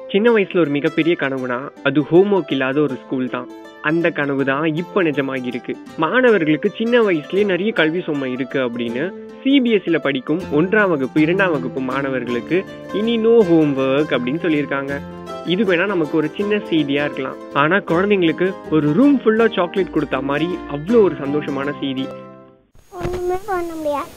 சின்ன வயசுல ஒரு மிகப்பெரிய கனவுனா அது ஹோம்ஒர்க் இல்லாத ஒரு ஸ்கூல் தான் அந்த கனவு தான் இப்போ நிஜமாகி இருக்கு மாணவர்களுக்கு சின்ன வயசுலயே நிறைய கல்வி சுமை இருக்கு அப்படின்னு சிபிஎஸ்சில படிக்கும் ஒன்றாம் வகுப்பு இரண்டாம் வகுப்பு மாணவர்களுக்கு இனி நோ ஹோம்ஒர்க் அப்படின்னு சொல்லியிருக்காங்க இது வேணா நமக்கு ஒரு சின்ன செய்தியா இருக்கலாம் ஆனா குழந்தைங்களுக்கு ஒரு ரூம் ஃபுல்லா சாக்லேட் கொடுத்த மாதிரி அவ்வளோ ஒரு சந்தோஷமான செய்தி ஒன்றுமே பண்ண முடியாது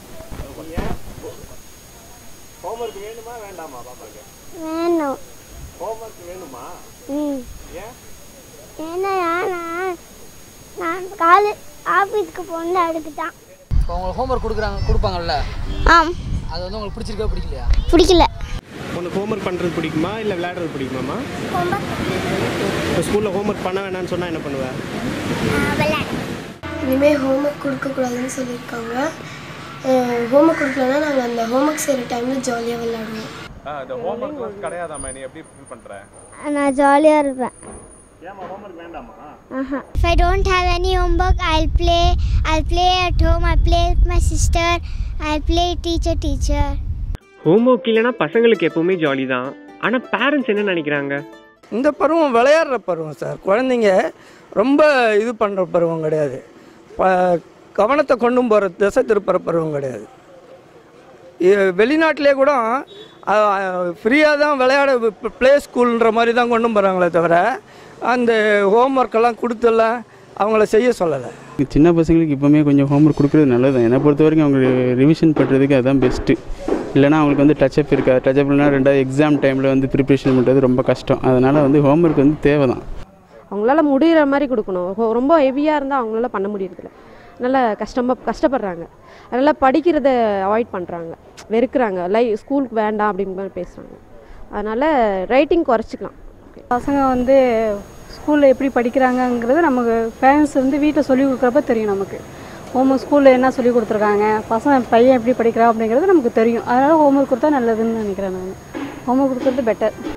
ஹோம்ஒர்க் வேணுமா வேண்டாமா பாப்பாக்கு வேணும் ஹோம்ஒர்க் வேணுமா ம் ஏன் ஏன்னா நான் நான் காலேஜ் ஆஃபீஸ்க்கு போனது அதுக்கு தான் இப்போ உங்களுக்கு ஹோம்ஒர்க் கொடுக்குறாங்க கொடுப்பாங்கல்ல ஆம் அது வந்து உங்களுக்கு பிடிச்சிருக்கா பிடிக்கலையா பிடிக்கல உனக்கு ஹோம்ஒர்க் பண்ணுறது பிடிக்குமா இல்லை விளையாடுறது பிடிக்குமாம்மா இப்போ ஸ்கூலில் ஹோம்ஒர்க் பண்ண வேணாம்னு சொன்னால் என்ன பண்ணுவேன் விளையாடு இனிமேல் ஹோம்ஒர்க் கொடுக்கக்கூடாதுன்னு சொல்லியிருக்காங்க ஹோம்ஒர்க் கொடுக்கலன்னா நாங்கள் அந்த ஹோம்ஒர்க் செய்கிற டைமில் ஜாலியாக விளையாடுவோம் இந்த ஹோம்ஒர்க் கிளாஸ் கிடையாதாம்மா நீ எப்படி ஃபீல் பண்ற நான் ஜாலியாக இருப்பேன் ஏமா ஹோம்ஒர்க் வேண்டாமா Uh-huh. If I don't have any homework, I'll play. I'll play at home. I'll play with my sister. I'll play teacher, teacher. Homework இல்லைன்னா பசங்களுக்கு எப்பவுமே ஜாலி தான் ஆனா பேரண்ட்ஸ் என்ன நினைக்கிறாங்க இந்த பருவம் விளையாடுற பருவம் சார் குழந்தைங்க ரொம்ப இது பண்ணுற பருவம் கிடையாது ப கவனத்தை கொண்டும் போகிற திசை திருப்புற பருவம் கிடையாது இ- வெளிநாட்டிலே கூட ஃப்ரீயாக தான் விளையாட ப்ளே ஸ்கூல்ன்ற மாதிரி தான் கொண்டு போகிறாங்களே தவிர அந்த ஹோம்ஒர்க்கெல்லாம் கொடுத்தெல்லாம் அவங்கள செய்ய சொல்லலை சின்ன பசங்களுக்கு இப்போவுமே கொஞ்சம் ஹோம்ஒர்க் கொடுக்குறது நல்லது தான் என்னை பொறுத்த வரைக்கும் அவங்க ரிவிஷன் பண்ணுறதுக்கு அதுதான் பெஸ்ட்டு இல்லைனா அவங்களுக்கு வந்து டச்சப் இருக்காது டச்சப் இல்லைனா ரெண்டாவது எக்ஸாம் டைமில் வந்து ப்ரிப்ரேஷன் பண்ணுறது ரொம்ப கஷ்டம் அதனால் வந்து ஹோம்ஒர்க் வந்து தேவை தான் அவங்களால முடிகிற மாதிரி கொடுக்கணும் ரொ- ரொம்ப ஹெவியாக இருந்தால் அவங்களால பண்ண முடியறதில்ல நல்லா கஷ்டமாக கஷ்டப்படுறாங்க அதனால் படிக்கிறத அவாய்ட் பண்ணுறாங்க வெறுக்கிறாங்க லை ஸ்கூலுக்கு வேண்டாம் அப்படிங்கிற மாதிரி பேசுகிறாங்க அதனால் ரைட்டிங் குறைச்சிக்கலாம் பசங்க வந்து ஸ்கூலில் எப்படி படிக்கிறாங்கங்கிறது நமக்கு பேரண்ட்ஸ் வந்து வீட்டில் சொல்லி கொடுக்குறப்ப தெரியும் நமக்கு ஹோம்ஒர்க் ஸ்கூலில் என்ன சொல்லி கொடுத்துருக்காங்க பசங்க பையன் எப்படி படிக்கிறான் அப்படிங்கிறது நமக்கு தெரியும் அதனால் ஹோம்ஒர்க் கொடுத்தா நல்லதுன்னு நினைக்கிறேன் நான் ஹோம்ஒர்க் கொடுக்குறது பெட்டர்